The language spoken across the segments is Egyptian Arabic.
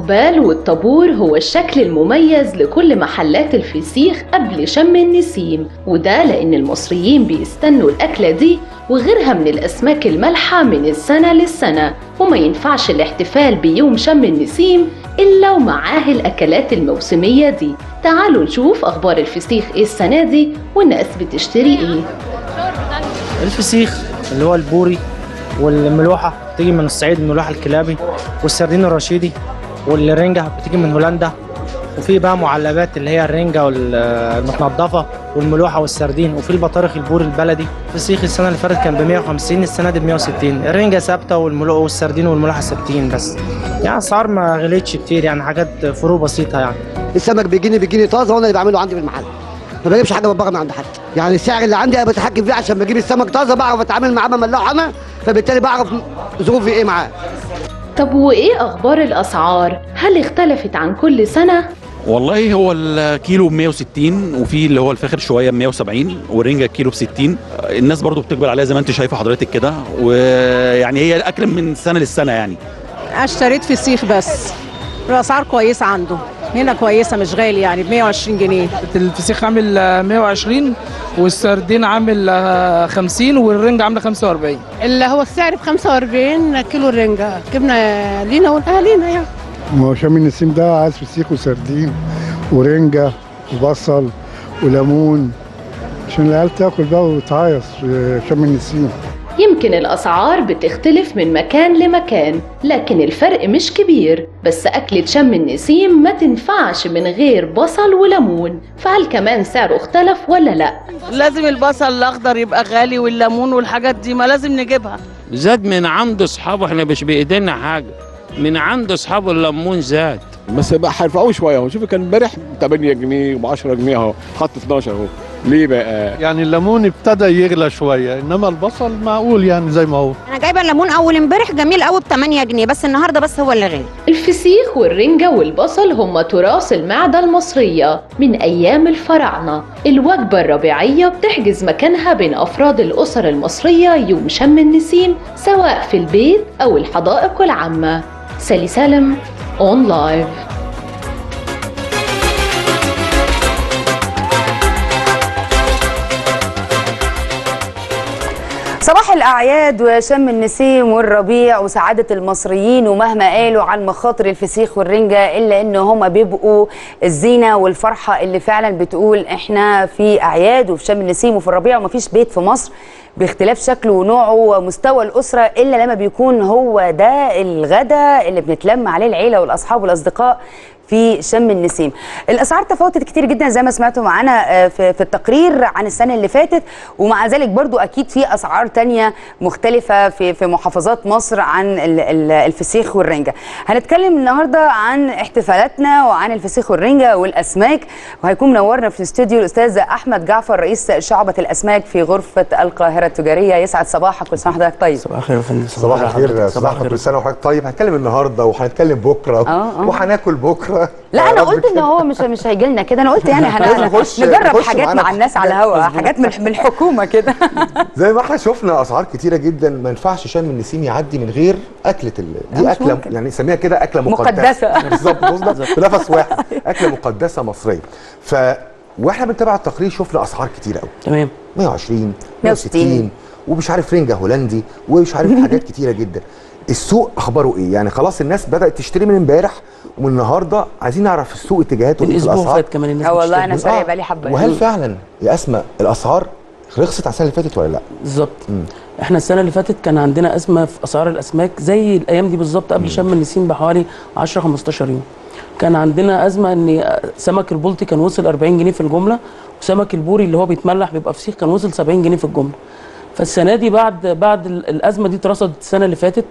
الإقبال والطابور هو الشكل المميز لكل محلات الفسيخ قبل شم النسيم وده لأن المصريين بيستنوا الأكلة دي وغيرها من الأسماك المالحة من السنة للسنة وما ينفعش الاحتفال بيوم شم النسيم إلا ومعاه الأكلات الموسمية دي تعالوا نشوف أخبار الفسيخ إيه السنة دي والناس بتشتري إيه الفسيخ اللي هو البوري والملوحة بتيجي من الصعيد الملوحة الكلابي والسردين الرشيدي والرنجة بتيجي من هولندا وفي بقى معلبات اللي هي الرنجة والمتنضفة والملوحة والسردين وفي البطارخ البوري البلدي الفسيخ السنة اللي فاتت كان ب 150 السنة دي ب 160 الرنجة ثابتة والملوحة والسردين والملوحة ثابتين بس يعني أسعار ما غليتش كتير يعني حاجات فروق بسيطة يعني السمك بيجيني بيجيني طازه وانا اللي بعمله عندي في المحل ما بجيبش حاجه من بره من عند حد يعني السعر اللي عندي انا بتحكم فيه عشان بجيب السمك طازه بعرف اتعامل معاه بملحه انا فبالتالي بعرف ظروفي ايه معاه طب وإيه أخبار الأسعار؟ هل اختلفت عن كل سنة؟ والله هو الكيلو ب 160 وفي اللي هو الفاخر شويه ب 170 والرنجه الكيلو ب 60 الناس برضو بتقبل عليها زي ما انت شايفه حضرتك كده ويعني هي الاكل من سنه للسنه يعني اشتريت فسيخ بس الاسعار كويسه عنده هنا كويسه مش غالي يعني ب 120 جنيه الفسيخ عامل آه، 120 والسردين عامل آه، 50 والرنجة عامله 45 اللي هو السعر ب 45 كيلو الرنجة جبنا لينا والاهالينا يعني ما هو شم النسيم ده عايز فسيخ وسردين ورنجة وبصل وليمون عشان العيال تاكل بقى وتعيص في شم النسيم يمكن الأسعار بتختلف من مكان لمكان لكن الفرق مش كبير بس أكلة شم النسيم ما تنفعش من غير بصل وليمون فهل كمان سعره اختلف ولا لأ؟ لازم البصل الاخضر يبقى غالي والليمون والحاجات دي ما لازم نجيبها زاد من عند اصحابه احنا مش بايدينا حاجه من عند اصحابه الليمون زاد بس بقى هيرفعوه شويه اهو شوف كان امبارح 8 جنيه و 10 جنيه اهو حط 12 اهو ليه بقى؟ يعني الليمون ابتدى يغلى شويه انما البصل معقول يعني زي ما هو انا جايبه الليمون اول امبارح جميل قوي ب 8 جنيه بس النهارده بس هو اللي غالي الفسيخ والرنجة والبصل هم تراث المعدة المصرية من أيام الفراعنة الوجبة الربيعية بتحجز مكانها بين أفراد الأسر المصرية يوم شم النسيم سواء في البيت أو الحدائق العامة سالي سالم اون لايف صباح الأعياد وشم النسيم والربيع وسعادة المصريين ومهما قالوا عن مخاطر الفسيخ والرنجة إلا إن هما بيبقوا الزينة والفرحة اللي فعلا بتقول إحنا في أعياد وفي شم النسيم وفي الربيع ومفيش بيت في مصر باختلاف شكله ونوعه ومستوى الأسرة إلا لما بيكون هو ده الغدا اللي بنتلم عليه العيلة والأصحاب والأصدقاء في شم النسيم الاسعار تفاوتت كتير جدا زي ما سمعتوا معانا آه، في في التقرير عن السنه اللي فاتت ومع ذلك برضو اكيد في اسعار تانية مختلفه في في محافظات مصر عن ال- ال- الفسيخ والرنجه هنتكلم النهارده عن احتفالاتنا وعن الفسيخ والرنجه والاسماك وهيكون منورنا في الاستوديو الاستاذ احمد جعفر رئيس شعبه الاسماك في غرفه القاهره التجاريه يسعد صباحك كل سنه وحضرتك طيب صباح الخير يا فندم صباح الخير صباح الخير كل سنه وحضرتك طيب هنتكلم النهارده وهنتكلم بكره آه. وهناكل بكره لا يا انا رب قلت ان كده. هو مش مش هيجي لنا كده انا قلت يعني هن- لازم نخش- نجرب نخش حاجات معانا مع الناس على حاجات الهوا مظبوط. حاجات من من الحكومه كده زي ما احنا شفنا اسعار كتيره جدا ما ينفعش شم النسيم يعدي من غير اكله ال... لا، دي مش اكله ممكن. يعني نسميها كده اكله مقدسه مقدسة. بالظبط بالظبط في نفس واحد اكله مقدسه مصريه ف واحنا بنتابع التقرير شفنا اسعار كتيره قوي تمام 120 160. 160 ومش عارف رنجه هولندي ومش عارف حاجات كتيره جدا السوق اخباره ايه يعني خلاص الناس بدات تشتري من امبارح ومن النهارده عايزين نعرف السوق اتجاهاته من ايه في اسبوع الاسعار فات كمان الناس اه والله بتشتري. انا سارع بقالي حبه وهل فعلا يا اسماء الاسعار رخصت على السنه اللي فاتت ولا لا؟ بالظبط احنا السنه اللي فاتت كان عندنا ازمه في اسعار الاسماك زي الايام دي بالظبط قبل شم النسيم بحوالي 10 15 يوم كان عندنا ازمه ان سمك البلطي كان وصل 40 جنيه في الجمله وسمك البوري اللي هو بيتملح بيبقى فسيخ كان وصل 70 جنيه في الجمله فالسنه دي بعد بعد ال- الازمه دي اترصدت السنه اللي فاتت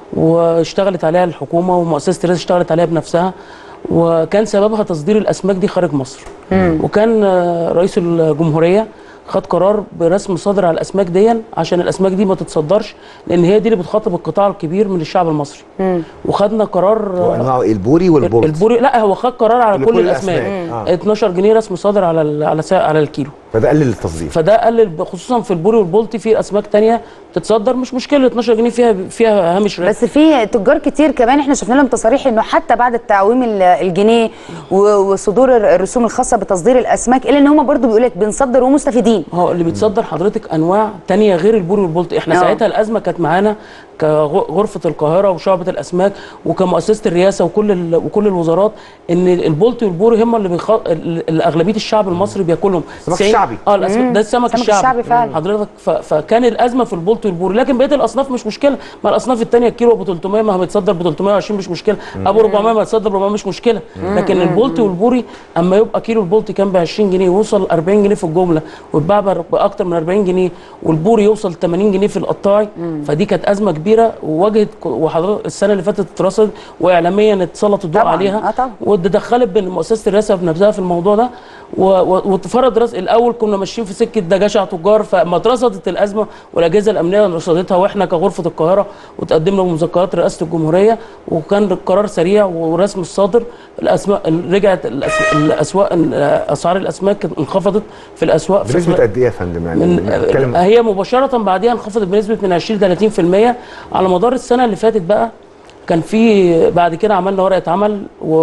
واشتغلت عليها الحكومه ومؤسسه الرئاسه اشتغلت عليها بنفسها وكان سببها تصدير الاسماك دي خارج مصر وكان آه، رئيس الجمهوريه خد قرار برسم صادر على الاسماك دي عشان الاسماك دي ما تتصدرش لان هي دي اللي بتخاطب القطاع الكبير من الشعب المصري وخدنا قرار آه، وانواع البوري والبولت البوري لا هو خد قرار على لكل كل الأسماك. الاسماك آه. 12 جنيه رسم صادر على ال- على سا- على الكيلو فده قلل التصدير فده قلل خصوصا في البوري والبولتي في اسماك تانية تتصدر مش مشكله 12 جنيه فيها فيها هامش ربح بس في تجار كتير كمان احنا شفنا لهم تصاريح انه حتى بعد التعويم ال- الجنيه و- وصدور الرسوم الخاصه بتصدير الاسماك الا ان هم برضو بيقول لك بنصدر ومستفيدين هو اللي بيتصدر حضرتك انواع تانية غير البوري والبولتي احنا آه. ساعتها الازمه كانت معانا كغرفه القاهره وشعبه الاسماك وكمؤسسه الرئاسه وكل ال... وكل الوزارات ان البولتي والبوري هم اللي بيخ... ال- اغلبيه الشعب المصري بياكلهم سمك 90 الشعبي. اه الأسماك مم. ده السمك سمك الشعبي, الشعبي فعلا. حضرتك ف... فكان الازمه في البولتي والبوري لكن بقيه الاصناف مش مشكله ما الاصناف الثانيه الكيلو ب 300 ما هو بيتصدر ب 320 مش مشكله ابو 400 ما يتصدر ب 400 مش مشكله لكن البولتي والبوري اما يبقى كيلو البولتي كان ب 20 جنيه ويوصل 40 جنيه في الجمله ويتباع بر- باكتر من 40 جنيه والبوري يوصل 80 جنيه في القطاعي فدي كانت ازمه كبيره وواجهت ك- وحضرتك السنه اللي فاتت اترصد واعلاميا اتسلط الضوء طبعاً. عليها آه طبعاً. وتدخلت بين مؤسسه الرئاسه بنفسها في الموضوع ده و- و- واتفرض رأس الاول كنا ماشيين في سكه ده جشع تجار فما اترصدت الازمه والاجهزه الامنيه رصدتها واحنا كغرفه القاهره وتقدمنا بمذكرات رئاسه الجمهوريه وكان القرار سريع ورسم الصادر الاسماء رجعت الأس- الاسواق اسعار الاسماك انخفضت في الاسواق في بنسبه قد ايه يا فندم يعني من بنتكلم هي مباشرة بعديها انخفضت بنسبة من 20 ل 30% على مدار السنة اللي فاتت بقى كان في بعد كده عملنا ورقة عمل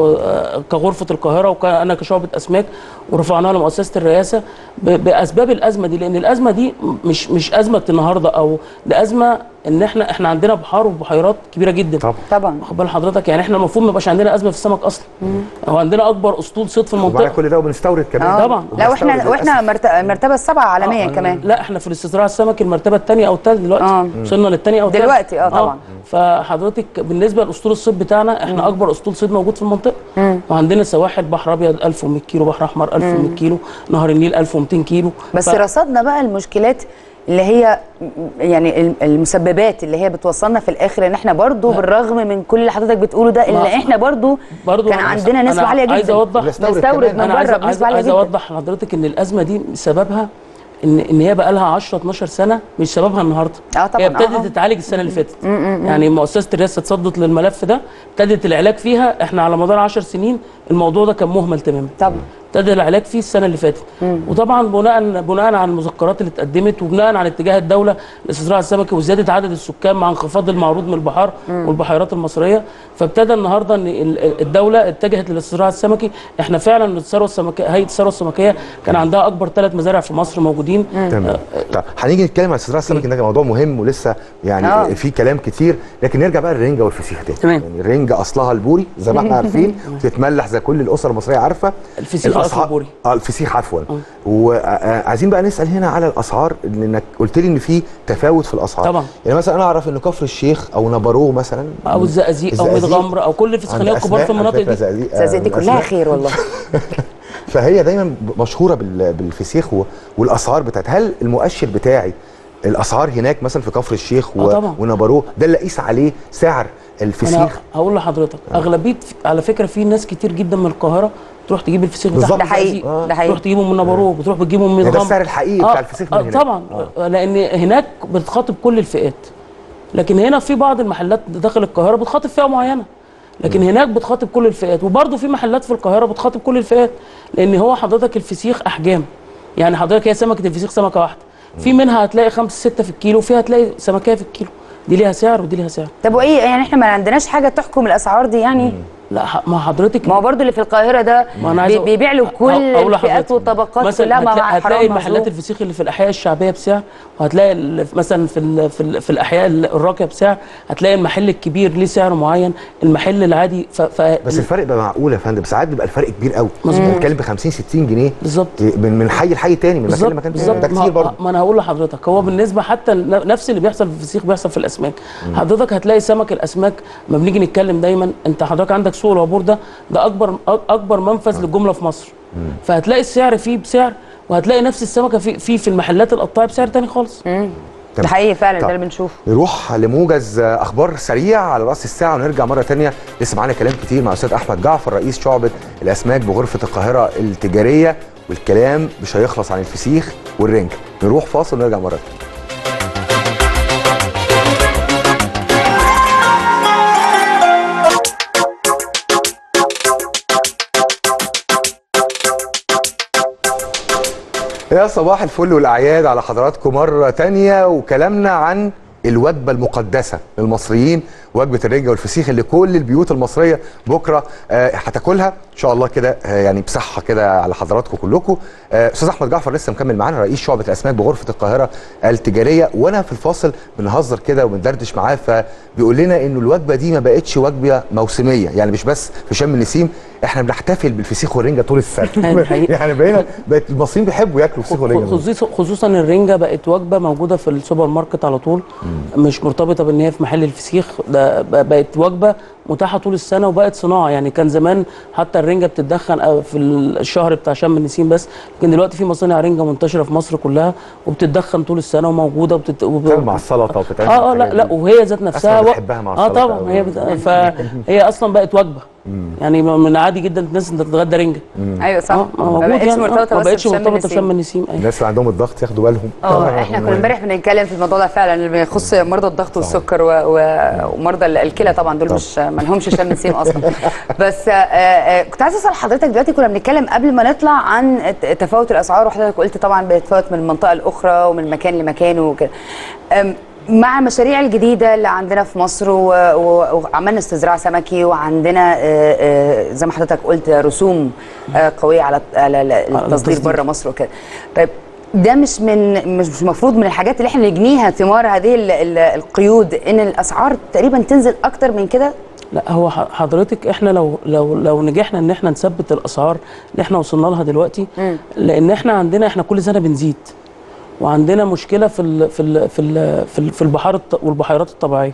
و- كغرفة القاهرة وأنا كشعبة أسماك ورفعناها لمؤسسة الرئاسة ب- بأسباب الأزمة دي لأن الأزمة دي مش مش أزمة النهاردة أو ده أزمة إن إحنا إحنا عندنا بحار وبحيرات كبيرة جدا طبعا طبعا واخد بال حضرتك يعني إحنا المفروض ما يبقاش عندنا أزمة في السمك أصلا هو عندنا أكبر أسطول صيد في ومعنا المنطقة كل ده وبنستورد كمان آه. طبعا. لا واحنا وبنستورد واحنا للأسف. مرت- المرتبه السابعه عالميا كمان لا احنا في الاستزراع السمكي المرتبه الثانيه او الثالثه دلوقتي آه. وصلنا للثانيه او الثالثه دلوقتي، آه، طبعا. فحضرتك بالنسبه لاسطول الصيد بتاعنا احنا اكبر اسطول صيد موجود في المنطقه وعندنا سواحل بحر ابيض 1100 كيلو بحر احمر 1100 كيلو نهر النيل 1200 كيلو بس ف- رصدنا بقى المشكلات اللي هي يعني الم- المسببات اللي هي بتوصلنا في الاخر ان احنا برضو بالرغم من كل اللي حضرتك بتقوله ده الا ما- احنا برضو, برضو كان أنا- عندنا نسبه أنا عاليه جدا عايز اوضح بنستورد نستورد كمان. من انا عايز بره عايز, بنسبه عاليه عايز جدا اوضح لحضرتك ان الازمه دي سببها ان ان هي بقى لها 10 12 سنه مش سببها النهارده اه طبعا هي ابتدت آه. تتعالج السنه اللي فاتت يعني مؤسسه الرئاسه اتصدت للملف ده ابتدت العلاج فيها احنا على مدار 10 سنين الموضوع ده كان مهمل تماما طبعا ابتدى العلاج فيه السنه اللي فاتت وطبعا بناء بناء على المذكرات اللي اتقدمت وبناء على اتجاه الدوله لاستزراع السمكي وزياده عدد السكان مع انخفاض المعروض من البحار والبحيرات المصريه فابتدى النهارده ان ال- الدوله اتجهت للاستزراع السمكي احنا فعلا الثروه السمكيه هيئه الثروه السمكيه كان عندها اكبر ثلاث مزارع في مصر موجودين تمام طب هنيجي نتكلم عن استزراع السمك ده موضوع مهم ولسه يعني آه. في كلام كتير لكن نرجع بقى للرنجه والفسيخ تاني تمام. يعني الرنجه اصلها البوري زي ما احنا عارفين وتتملح زي كل الاسر المصريه عارفه الفسيخ الأسعار- أصله بوري. اه الفسيخ عفوا وعايزين بقى نسال هنا على الاسعار انك قلت لي ان في تفاوت في الاسعار طبعا. يعني مثلا انا اعرف ان كفر الشيخ او نابارو مثلا او الزقازيق او ميت الزقازيق غمر او كل الفسخانيه عند الكبار في أسماء، على المناطق فكرة دي زقازيق، آه، الزقازيق دي من كلها الأسماء. خير والله فهي دايما مشهوره بال- بالفسيخ و- والاسعار بتاعتها هل المؤشر بتاعي الاسعار هناك مثلا في كفر الشيخ و... آه طبعا. ونابارو ده اللي اقيس عليه سعر انا الفسيخ هقول لحضرتك اغلبيه على فكره في ناس كتير جدا من القاهره تروح تجيب الفسيخ بالظبط. بتاعها ده حقيقي، الزقازيق. آه. ده حقيقي. تروح تجيبه من نابارو بتروح بتجيبه من يعني ده غمر. السعر الحقيقي بتاع الفسيخ من آه هناك. طبعا آه. لان هناك بتخاطب كل الفئات لكن هنا في بعض المحلات داخل القاهره بتخاطب فئه معينه لكن هناك بتخاطب كل الفئات وبرضه في محلات في القاهره بتخاطب كل الفئات لان هو حضرتك الفسيخ احجام يعني حضرتك هي سمكه الفسيخ سمكه واحده في منها هتلاقي خمسة ستة في الكيلو وفيها هتلاقي سمكية في الكيلو دي ليها سعر ودي ليها سعر طب وايه يعني احنا ما عندناش حاجه تحكم الاسعار دي يعني لا ح- ما حضرتك ما هو برضو اللي في القاهره ده ما أنا عايز بي- أقول- بيبيع له كل أقول الفئات لحضرتك. والطبقات مثلا كلها مع هتلاقي, حرام هتلاقي محلات المحلات الفسيخ اللي في الاحياء الشعبيه بسعر وهتلاقي ال- مثلا في ال في, ال في الاحياء الراقيه بسعر هتلاقي المحل الكبير ليه سعر معين المحل العادي ف, ف بس الفرق بقى معقول يا فندم ساعات بيبقى الفرق كبير قوي مظبوط. بنتكلم ب 50 60 جنيه بالظبط من من حي لحي تاني من مكان بالظبط لمكان تاني بالظبط ده كتير ما, برضه ما انا هقول لحضرتك هو بالنسبه حتى ل- نفس اللي بيحصل في الفسيخ بيحصل في الاسماك حضرتك هتلاقي سمك الاسماك لما بنيجي نتكلم دايما انت حضرتك عندك سوق العبور ده ده اكبر أ- اكبر منفذ للجمله في مصر فهتلاقي السعر فيه بسعر وهتلاقي نفس السمكه في في في المحلات القطاعي بسعر تاني خالص ده حقيقي فعلا طب. ده اللي بنشوفه نروح لموجز اخبار سريع على راس الساعه ونرجع مره تانية لسه معانا كلام كتير مع الاستاذ احمد جعفر رئيس شعبه الاسماك بغرفه القاهره التجاريه والكلام مش هيخلص عن الفسيخ والرنج نروح فاصل ونرجع مره تانية يا صباح الفل والاعياد على حضراتكم مره تانية وكلامنا عن الوجبه المقدسه للمصريين وجبه الرنجه والفسيخ اللي كل البيوت المصريه بكره آه، هتاكلها ان شاء الله كده آه، يعني بصحه كده على حضراتكم كلكم آه، استاذ احمد جعفر لسه مكمل معانا رئيس شعبه الاسماك بغرفه القاهره التجاريه وانا في الفاصل بنهزر كده وبندردش معاه فبيقول لنا انه الوجبه دي ما بقتش وجبه موسميه يعني مش بس في شم النسيم احنا بنحتفل بالفسيخ والرنجه طول السنه يعني بقينا بقت المصريين بيحبوا ياكلوا فسيخ ورنجه خصوصا خصوصا الرنجه بقت وجبه موجوده في السوبر ماركت على طول مش مرتبطه بان هي في محل الفسيخ ده ب- بقت وجبه متاحه طول السنه وبقت صناعه يعني كان زمان حتى الرنجه بتتدخن أو في الشهر بتاع شم النسيم بس لكن دلوقتي في مصانع رنجه منتشره في مصر كلها وبتتدخن طول السنه وموجوده وبتت... وب... بتتعمل مع السلطه وبتتعمل اه اه مع لا الحاجات لا دي. وهي ذات نفسها أصلاً و- بحبها مع اه السلطة طبعا أوي. هي بت... فهي اصلا بقت وجبه يعني من عادي جدا الناس انت تتغدى رنجه ايوه صح اه ما موجود بقتش يعني مرتبطه ما بس بقتش بشم مرتبطه النسيم. بشم النسيم ايوه الناس اللي عندهم الضغط ياخدوا بالهم اه احنا كنا امبارح بنتكلم في الموضوع ده فعلا اللي بيخص مرضى الضغط والسكر و... و... ومرضى ال- الكلى طبعا دول مش ما لهمش شم نسيم اصلا بس آه، آه، كنت عايزه اسال حضرتك دلوقتي كنا بنتكلم قبل ما نطلع عن ت- تفاوت الاسعار وحضرتك قلت طبعا بيتفاوت من المنطقه الاخرى ومن مكان لمكان وكده أم، مع المشاريع الجديده اللي عندنا في مصر و- و- وعملنا استزراع سمكي وعندنا آه، آه، زي ما حضرتك قلت رسوم آه، قويه على على التصدير التصدير. بره مصر وكده طيب ده مش من مش مش المفروض من الحاجات اللي احنا نجنيها ثمار هذه ال- ال- القيود ان الاسعار تقريبا تنزل اكتر من كده لا هو ح- حضرتك احنا لو لو لو نجحنا ان احنا نثبت الاسعار اللي احنا وصلنا لها دلوقتي لان احنا عندنا احنا كل سنه بنزيد وعندنا مشكله في ال في ال في ال في, ال في البحار الط- والبحيرات الطبيعيه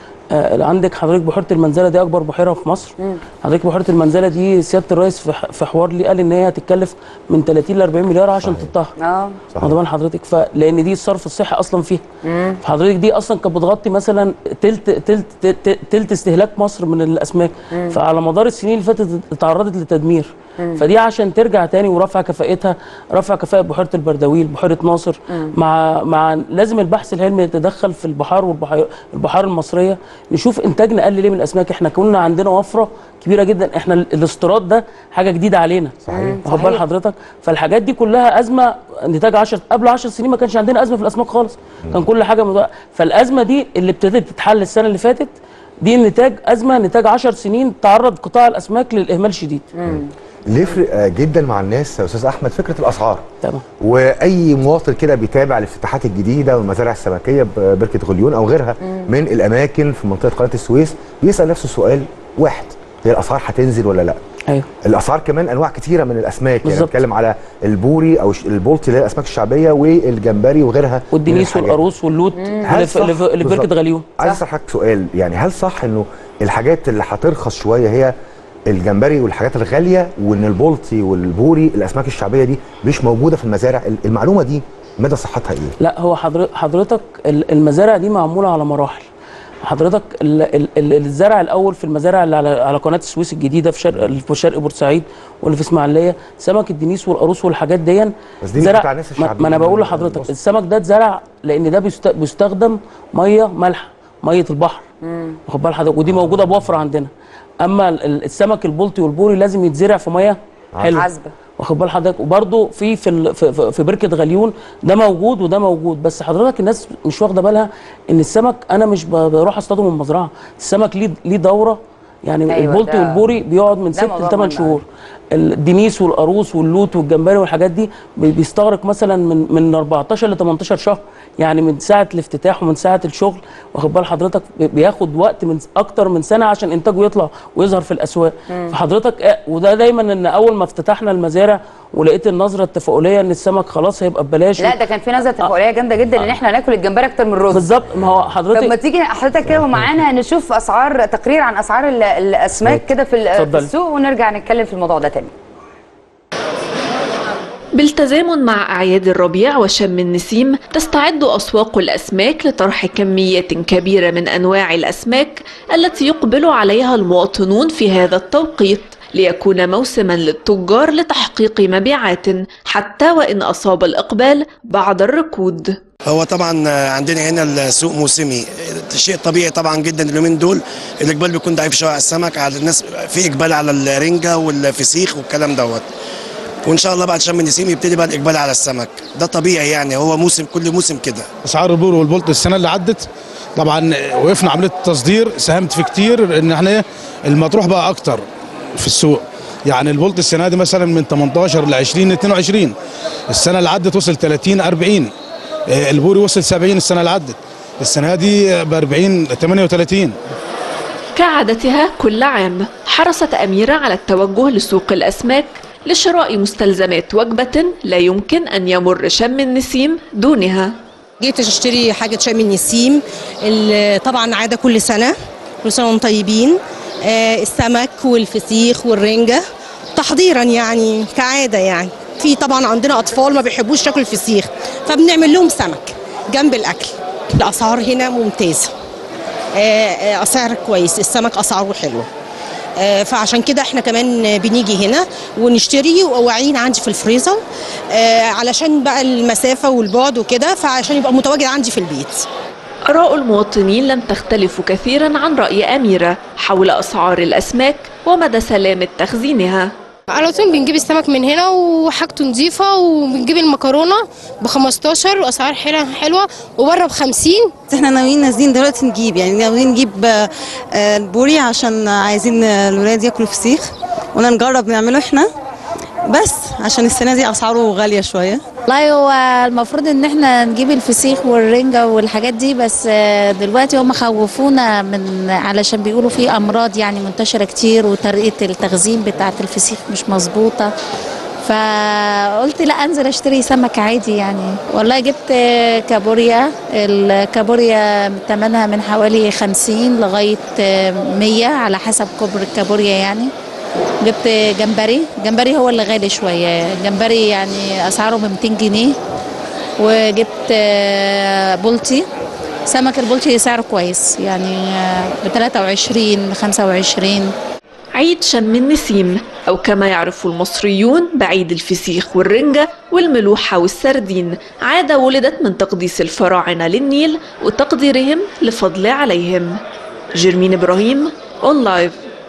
آه عندك حضرتك بحيره المنزله دي اكبر بحيره في مصر حضرتك بحيره المنزله دي سياده الرئيس في ح- في حوار ليه قال ان هي هتتكلف من 30 ل 40 مليار عشان تطهر اه واخد بال حضرتك فلان دي الصرف الصحي اصلا فيها فحضرتك دي اصلا كانت بتغطي مثلا تلت تلت تلت, تلت استهلاك مصر من الاسماك مم. فعلى مدار السنين اللي فاتت اتعرضت للتدمير مم. فدي عشان ترجع تاني ورفع كفاءتها رفع كفاءه بحيره البردويل بحيره ناصر مم. مع مع لازم البحث العلمي يتدخل في البحار والبحير البحار المصريه نشوف انتاجنا قل ليه من الاسماك احنا كنا عندنا وفره كبيره جدا احنا ال- الاستيراد ده حاجه جديده علينا صحيح. واخد بال حضرتك فالحاجات دي كلها ازمه نتاج 10 قبل 10 سنين ما كانش عندنا ازمه في الاسماك خالص كان كل حاجه مض... فالازمه دي اللي ابتدت تتحل السنه اللي فاتت دي نتاج ازمه نتاج 10 سنين تعرض قطاع الاسماك للاهمال الشديد اللي يفرق آه، جدا مع الناس يا استاذ احمد فكره الاسعار تمام واي مواطن كده بيتابع الافتتاحات الجديده والمزارع السمكيه ببركه غليون او غيرها مم. من الاماكن في منطقه قناه السويس بيسال نفسه سؤال واحد هي الاسعار هتنزل ولا لا ايوه الاسعار كمان انواع كتيره من الاسماك يعني بالظبط. بتكلم على البوري او ش- البولتي اللي هي الاسماك الشعبيه والجمبري وغيرها من والدنيس الحاجات. والقاروص واللوت هل اللي في, صح؟ اللي في اللي في بركه بالظبط. غليون عايز اسال حضرتك سؤال يعني هل صح انه الحاجات اللي هترخص شويه هي الجمبري والحاجات الغاليه وان البولتي والبوري الاسماك الشعبيه دي مش موجوده في المزارع المعلومه دي مدى صحتها ايه؟ لا هو حضر- حضرتك ال- المزارع دي معموله على مراحل حضرتك ال- ال- ال- الزرع الاول في المزارع اللي على على قناه السويس الجديده في شرق في شرق بورسعيد واللي في اسماعيليه سمك الدنيس والقاروص والحاجات دي بس دي مش بتاع الناس ما, الشعبيين ما انا بقول من لحضرتك السمك ده اتزرع لان ده بيست- بيستخدم ميه مالحه ميه البحر واخد بال حضرتك ودي موجوده بوفره عندنا اما ال- ال- السمك البلطي والبوري لازم يتزرع في ميه حلوه عذبه واخد بال حضرتك وبرده في في ال- في, في, في بركه غليون ده موجود وده موجود بس حضرتك الناس مش واخده بالها ان السمك انا مش ب- بروح اصطاده من المزرعه السمك ليه ليه دوره يعني أيوة، أيوة البلطي ده- والبوري بيقعد من ده 6 موضوع ل 8 مهم شهور الدنيس والقاروص واللوت والجمبري والحاجات دي بي- بيستغرق مثلا من من 14 ل 18 شهر يعني من ساعه الافتتاح ومن ساعه الشغل واخد بال حضرتك بي- بياخد وقت من اكتر من سنه عشان انتاجه يطلع ويظهر في الاسواق مم. فحضرتك آه، وده دايما ان اول ما افتتحنا المزارع ولقيت النظره التفاؤليه ان السمك خلاص هيبقى ببلاش لا ده كان في نظره تفاؤليه جامده جدا ان احنا ناكل الجمبري اكتر من الرز بالظبط ما هو حضرتك طب ما تيجي حضرتك كده معانا نشوف اسعار تقرير عن اسعار ال- الاسماك كده في ال- في اتفضلي. السوق ونرجع نتكلم في الموضوع ده تاني بالتزامن مع أعياد الربيع وشم النسيم تستعد أسواق الأسماك لطرح كميات كبيرة من أنواع الأسماك التي يقبل عليها المواطنون في هذا التوقيت ليكون موسما للتجار لتحقيق مبيعات حتى وإن أصاب الإقبال بعض الركود هو طبعا عندنا هنا السوق موسمي شيء طبيعي طبعا جدا اليومين دول الاقبال بيكون ضعيف شويه على السمك على الناس في اقبال على الرنجه والفسيخ والكلام دوت وان شاء الله بعد شم النسيم يبتدي بقى الاقبال على السمك ده طبيعي يعني هو موسم كل موسم كده اسعار البور والبولت السنه اللي عدت طبعا وقفنا عمليه التصدير ساهمت في كتير ان احنا إيه المطروح بقى اكتر في السوق يعني البولت السنه دي مثلا من 18 ل 20 ل 22 السنه اللي عدت وصل 30 40 آه، البوري وصل 70 السنه اللي عدت السنه دي ب 40 38 كعادتها كل عام حرصت أميرة على التوجه لسوق الأسماك لشراء مستلزمات وجبة لا يمكن أن يمر شم النسيم دونها جيت اشتري حاجه شام النسيم ال- طبعا عاده كل سنه كل سنه وانتم طيبين آه، السمك والفسيخ والرنجه تحضيرا يعني كعاده يعني في طبعا عندنا اطفال ما بيحبوش ياكلوا الفسيخ فبنعمل لهم سمك جنب الاكل الاسعار هنا ممتازه آه، آه، اسعار كويس السمك اسعاره حلوه آه، فعشان كده احنا كمان بنيجي هنا ونشتري وواعيين عندي في الفريزر آه، علشان بقى المسافه والبعد وكده فعشان يبقى متواجد عندي في البيت آراء المواطنين لم تختلف كثيرا عن رأي أميرة حول أسعار الأسماك ومدى سلامة تخزينها على طول بنجيب السمك من هنا وحاجته نظيفة وبنجيب المكرونة ب 15 وأسعار حلوة حلوة وبره ب 50 احنا ناويين نازلين دلوقتي نجيب يعني ناويين نجيب آه، آه، البوري عشان عايزين آه، الولاد ياكلوا فسيخ قلنا نجرب نعمله احنا بس عشان السنه دي اسعاره غاليه شويه والله هو المفروض ان احنا نجيب الفسيخ والرنجة والحاجات دي بس آه، دلوقتي هم خوفونا من علشان بيقولوا في امراض يعني منتشرة كتير وطريقة التخزين بتاعة الفسيخ مش مظبوطة فقلت لا انزل اشتري سمك عادي يعني والله جبت آه، كابوريا الكابوريا ثمنها من حوالي 50 لغاية آه، 100 على حسب كبر الكابوريا يعني جبت جمبري جمبري هو اللي غالي شوية جمبري يعني أسعاره ب 200 جنيه وجبت آه، بولتي سمك البولتي سعره كويس يعني ب 23 25 عيد شم النسيم أو كما يعرف المصريون بعيد الفسيخ والرنجة والملوحة والسردين عادة ولدت من تقديس الفراعنة للنيل وتقديرهم لفضل عليهم جيرمين إبراهيم أون لايف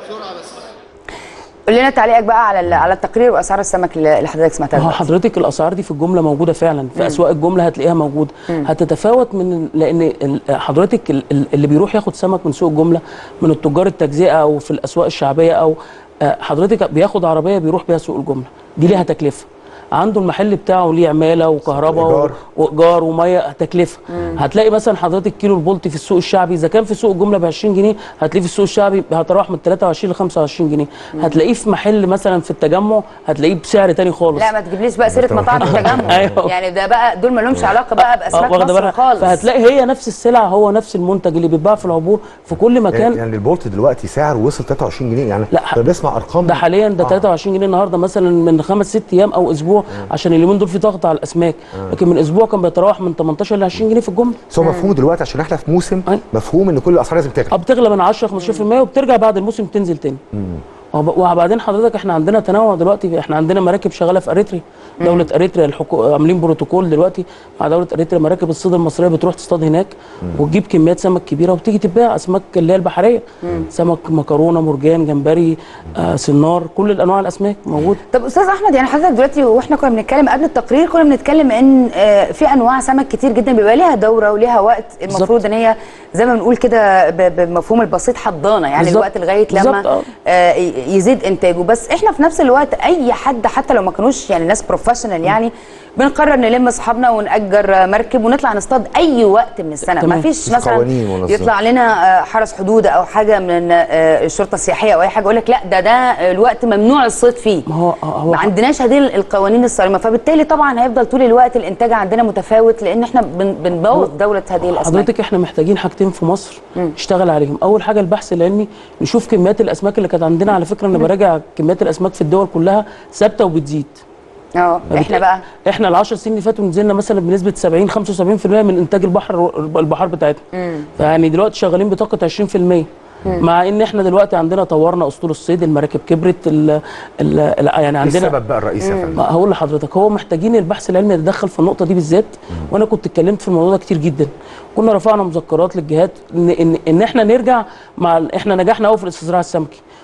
قول لنا تعليقك بقى على ال- على التقرير واسعار السمك اللي اللي حضرتك سمعتها ما هو دلوقتي. حضرتك الاسعار دي في الجمله موجوده فعلا في مم. اسواق الجمله هتلاقيها موجوده مم. هتتفاوت من لان ال- حضرتك ال- ال- اللي بيروح ياخد سمك من سوق الجمله من التجار التجزئه او في الاسواق الشعبيه او آه، حضرتك بياخد عربيه بيروح بيها سوق الجمله دي ليها تكلفه عنده المحل بتاعه ليه عماله وكهرباء وإيجار. و- وايجار وميه تكلفه مم. هتلاقي مثلا حضرتك كيلو البولتي في السوق الشعبي اذا كان في سوق الجمله ب 20 جنيه هتلاقيه في السوق الشعبي هتراوح من 23 ل 25 جنيه هتلاقيه في محل مثلا في التجمع هتلاقيه بسعر تاني خالص لا ما تجيبليش بقى سيره مطاعم التجمع أيوة. يعني ده بقى دول ما لهمش علاقه بقى باسماك واخده مصر بالها خالص فهتلاقي هي نفس السلعه هو نفس المنتج اللي بيتباع في العبور في كل مكان يعني, يعني البولت دلوقتي سعره وصل 23 جنيه يعني لا لا بنسمع ارقام ده حاليا ده آه. 23 جنيه النهارده مثلا من خمس ست ايام او اسبوع عشان اليومين دول في ضغط على الاسماك آه. لكن من اسبوع كان بيتراوح من 18 ل 20 جنيه في الجمله بس هو مفهوم دلوقتي عشان احنا في موسم مفهوم ان كل الاسعار لازم تغلى اه بتغلى من 10 15% وبترجع بعد الموسم تنزل تاني وب- وبعدين حضرتك احنا عندنا تنوع دلوقتي احنا عندنا مراكب شغاله في اريتريا دوله اريتريا الحكو... عاملين بروتوكول دلوقتي مع دوله اريتريا مراكب الصيد المصريه بتروح تصطاد هناك وتجيب كميات سمك كبيره وبتيجي تتباع اسماك اللي هي البحريه مم. سمك مكرونه مرجان جمبري آه سنار كل الانواع الاسماك موجوده طب استاذ احمد يعني حضرتك دلوقتي واحنا كنا بنتكلم قبل التقرير كنا بنتكلم ان آه، في انواع سمك كتير جدا بيبقى ليها دوره وليها وقت المفروض ان هي زي ما بنقول كده ب- بالمفهوم البسيط حضانه يعني بالظبط. الوقت لغايه بالظبط، لما آه. آه، ي- يزيد انتاجه بس احنا في نفس الوقت اي حد حتى لو ما كانوش يعني ناس بروفيشنال يعني بنقرر نلم اصحابنا ونأجر آه، مركب ونطلع نصطاد اي وقت من السنه ما تمام. فيش مش مثلا قوانين ولا يطلع لنا آه، حرس حدود او حاجه من آه، الشرطه السياحيه او اي حاجه يقول لك لا ده ده الوقت ممنوع الصيد فيه ما هو هو ما عندناش هذه القوانين الصارمه فبالتالي طبعا هيفضل طول الوقت الانتاج عندنا متفاوت لان احنا بن- بنبوظ دوله هذه الاسماك حضرتك احنا محتاجين حاجتين في مصر نشتغل عليهم اول حاجه البحث العلمي نشوف كميات الاسماك اللي كانت عندنا على فكره انا براجع كميات الاسماك في الدول كلها ثابته وبتزيد اه احنا بقى احنا ال 10 سنين اللي فاتوا نزلنا مثلا بنسبه 70 75% من انتاج البحر البحار بتاعتنا مم. فيعني دلوقتي شغالين بطاقه 20% مع ان احنا دلوقتي عندنا طورنا اسطول الصيد المراكب كبرت ال ال ال يعني عندنا السبب بقى الرئيسي يا فندم؟ ما هقول لحضرتك هو محتاجين البحث العلمي يتدخل في النقطه دي بالذات وانا كنت اتكلمت في الموضوع ده كتير جدا كنا رفعنا مذكرات للجهات ان ان, إن احنا نرجع مع ال- احنا نجحنا قوي في الاستزراع السمكي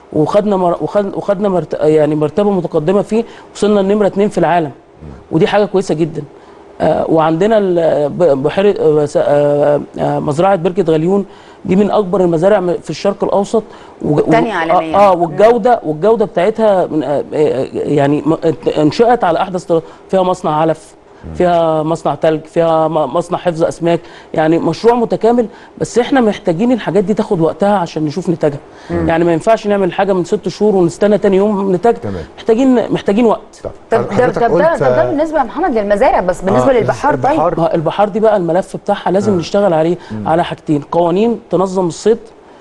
وخدنا مر... وخد... وخدنا مرت... يعني مرتبه متقدمه فيه وصلنا النمره اتنين في العالم ودي حاجه كويسه جدا آه وعندنا ال- ب- بحيره آه س- آه آه مزرعه بركه غليون دي من اكبر المزارع م- في الشرق الاوسط وج- والتانية و- عالمياً. اه, آه والجوده والجوده بتاعتها من آه آه، يعني م- انشات على احدث طر- فيها مصنع علف فيها مصنع تلج فيها م- مصنع حفظ اسماك يعني مشروع متكامل بس احنا محتاجين الحاجات دي تاخد وقتها عشان نشوف نتاجها مم. يعني ما ينفعش نعمل حاجه من ست شهور ونستنى تاني يوم نتاج محتاجين محتاجين وقت طب ده ده ده, ده, ده بالنسبه يا محمد للمزارع بس بالنسبه للبحار طيب ما البحار دي بقى الملف بتاعها لازم نشتغل عليه على حاجتين قوانين تنظم الصيد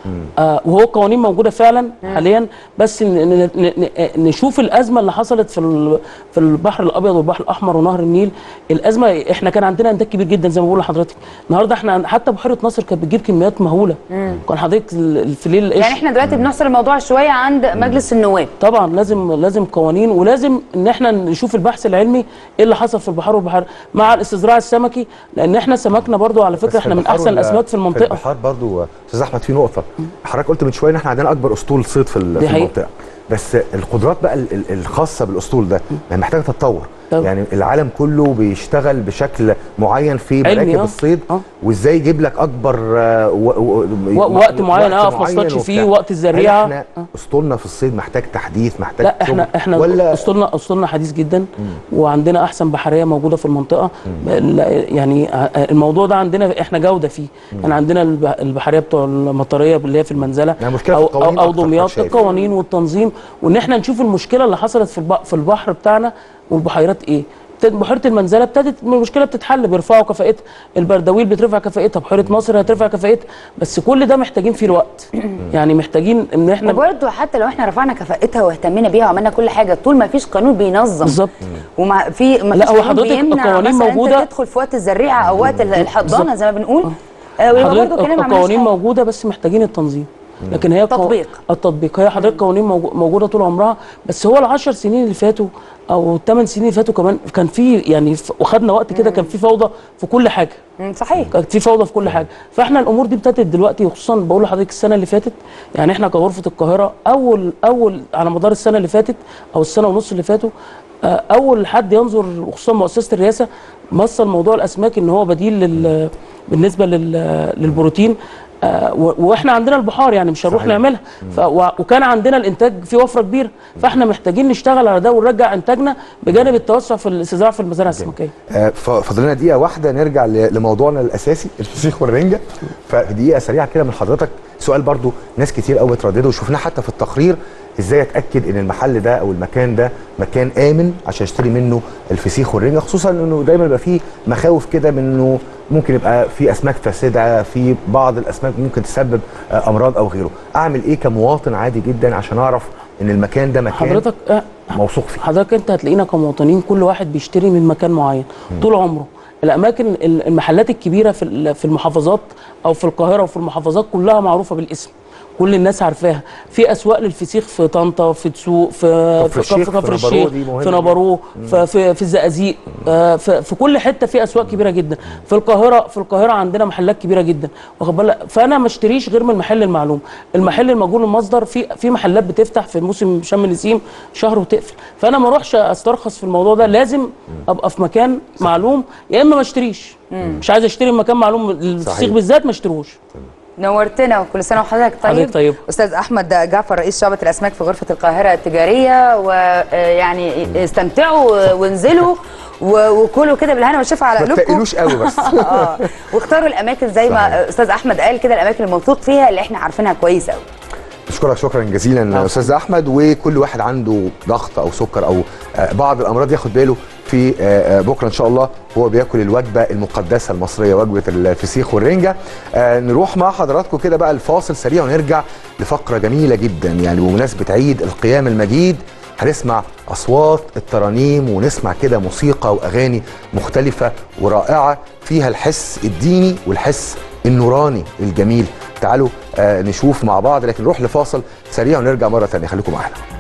آه وهو قوانين موجوده فعلا حاليا بس ن- ن- ن- ن- نشوف الازمه اللي حصلت في ال- في البحر الابيض والبحر الاحمر ونهر النيل الازمه احنا كان عندنا انتاج كبير جدا زي ما بقول لحضرتك النهارده احنا عن- حتى بحيره ناصر كانت بتجيب كميات مهوله مم. كان حضرتك ال- في ليل القش يعني احنا دلوقتي بنحصر الموضوع شويه عند مجلس النواب طبعا لازم لازم قوانين ولازم ان احنا نشوف البحث العلمي ايه اللي حصل في البحار والبحار مع الاستزراع السمكي لان احنا سمكنا برضو على بس فكره احنا من البحار احسن ولا- الاسماك في المنطقه البحار برضو استاذ احمد في نقطه حضرتك قلت من شويه ان احنا عندنا اكبر اسطول صيد في, ال- دي في حقيقة. المنطقه بس القدرات بقى ال- ال- الخاصه بالاسطول ده ما هي محتاجه تتطور يعني العالم كله بيشتغل بشكل معين في علمي، مراكب آه. الصيد وازاي يجيب لك اكبر آه، و- و- و- وقت معين اقف ما اصطادش فيه وبتاع. وقت الزريعه هل احنا اسطولنا في الصيد محتاج تحديث محتاج لا احنا شغل؟ احنا ولا اسطولنا اسطولنا حديث جدا وعندنا احسن بحريه موجوده في المنطقه لا، يعني ع- الموضوع ده عندنا احنا جوده فيه يعني عندنا الب- البحريه بتوع المطريه اللي هي في المنزله يعني مشكلة في او القوانين او, أو أكتر دمياط شايف. القوانين والتنظيم وان احنا نشوف المشكله اللي حصلت في الب- في البحر بتاعنا والبحيرات ايه ابتدت بحيره المنزله ابتدت المشكله بتتحل بيرفعوا كفاءتها البردويل بترفع كفاءتها بحيره ناصر هترفع كفاءتها بس كل ده محتاجين فيه الوقت يعني محتاجين ان احنا وبرضه حتى لو احنا رفعنا كفاءتها واهتمينا بيها وعملنا كل حاجه طول ما فيش قانون بينظم بالظبط وما في ما لا، فيش هو قانون حضرتك بيمنع القوانين مثلا موجودة. انت تدخل في وقت الزريعه او وقت الحضانه بالظبط. زي ما بنقول آه، ويبقى حضرتك برضه كلام ما عملناش القوانين حاجة. موجوده بس محتاجين التنظيم لكن هي تطبيق. قو... التطبيق هي حضرتك قوانين موجو- موجوده طول عمرها بس هو العشر سنين اللي فاتوا او الثمان سنين اللي فاتوا كمان كان في يعني ف- وخدنا وقت كده كان في فوضى في كل حاجه مم، صحيح كانت في فوضى في كل حاجه فاحنا الامور دي ابتدت دلوقتي وخصوصا بقول لحضرتك السنه اللي فاتت يعني احنا كغرفه القاهره اول اول على مدار السنه اللي فاتت او السنه ونص اللي فاتوا آه، اول حد ينظر وخصوصا مؤسسه الرئاسه مثل موضوع الاسماك ان هو بديل لل بالنسبه لل للبروتين آه، و- واحنا عندنا البحار يعني مش هنروح صحيح. نعملها ف... و... وكان عندنا الانتاج في وفره كبيره فاحنا محتاجين نشتغل على ده ونرجع انتاجنا بجانب التوسع في الاستزراع في المزارع السمكيه آه، ف- فاضل لنا دقيقه واحده نرجع ل- لموضوعنا الاساسي الفسيخ والرنجه ففي دقيقه سريعه كده من حضرتك سؤال برضو ناس كتير قوي بتردده وشفناه حتى في التقرير ازاي اتاكد ان المحل ده او المكان ده مكان امن عشان اشتري منه الفسيخ والرنجه خصوصا انه دايما بيبقى فيه مخاوف كده من انه ممكن يبقى في اسماك فاسده في بعض الاسماك ممكن تسبب آه، امراض او غيره اعمل ايه كمواطن عادي جدا عشان اعرف ان المكان ده مكان حضرتك آه، موثوق فيه حضرتك انت هتلاقينا كمواطنين كل واحد بيشتري من مكان معين طول عمره الاماكن ال- المحلات الكبيره في ال- في المحافظات او في القاهره وفي المحافظات كلها معروفه بالاسم كل الناس عارفاها في اسواق للفسيخ في طنطا في دسوق في كفر في الشيخ، كفر في الشيخ نبروه دي مهمة في جدا. نبروه في في, في الزقازيق آه، في, في كل حته في اسواق كبيره جدا في القاهره في القاهره عندنا محلات كبيره جدا واخد بالك فانا ما اشتريش غير من المحل المعلوم المحل المجهول المصدر في في محلات بتفتح في موسم شم النسيم شهر وتقفل فانا ما اروحش استرخص في الموضوع ده لازم ابقى في مكان معلوم يا اما ما اشتريش مش عايز اشتري من مكان معلوم الفسيخ صحيح. بالذات ما اشتروش نورتنا وكل سنه وحضرتك طيب حضرتك طيب. استاذ احمد جعفر رئيس شعبه الاسماك في غرفه القاهره التجاريه ويعني استمتعوا وانزلوا و- وكلوا كده بالهنا والشفا على ما قلوبكم تقلوش قوي بس. اه واختاروا الاماكن زي ما استاذ احمد قال كده الاماكن الموثوق فيها اللي احنا عارفينها كويس قوي اشكرك شكرا جزيلا استاذ احمد وكل واحد عنده ضغط او سكر او آه، بعض الامراض ياخد باله في آه، آه، بكره ان شاء الله هو بياكل الوجبه المقدسه المصريه وجبه الفسيخ والرنجه آه، نروح مع حضراتكم كده بقى الفاصل سريع ونرجع لفقره جميله جدا يعني بمناسبه عيد القيام المجيد هنسمع اصوات الترانيم ونسمع كده موسيقى واغاني مختلفه ورائعه فيها الحس الديني والحس النوراني الجميل تعالوا آه، نشوف مع بعض لكن نروح لفاصل سريع ونرجع مره ثانيه خليكم معانا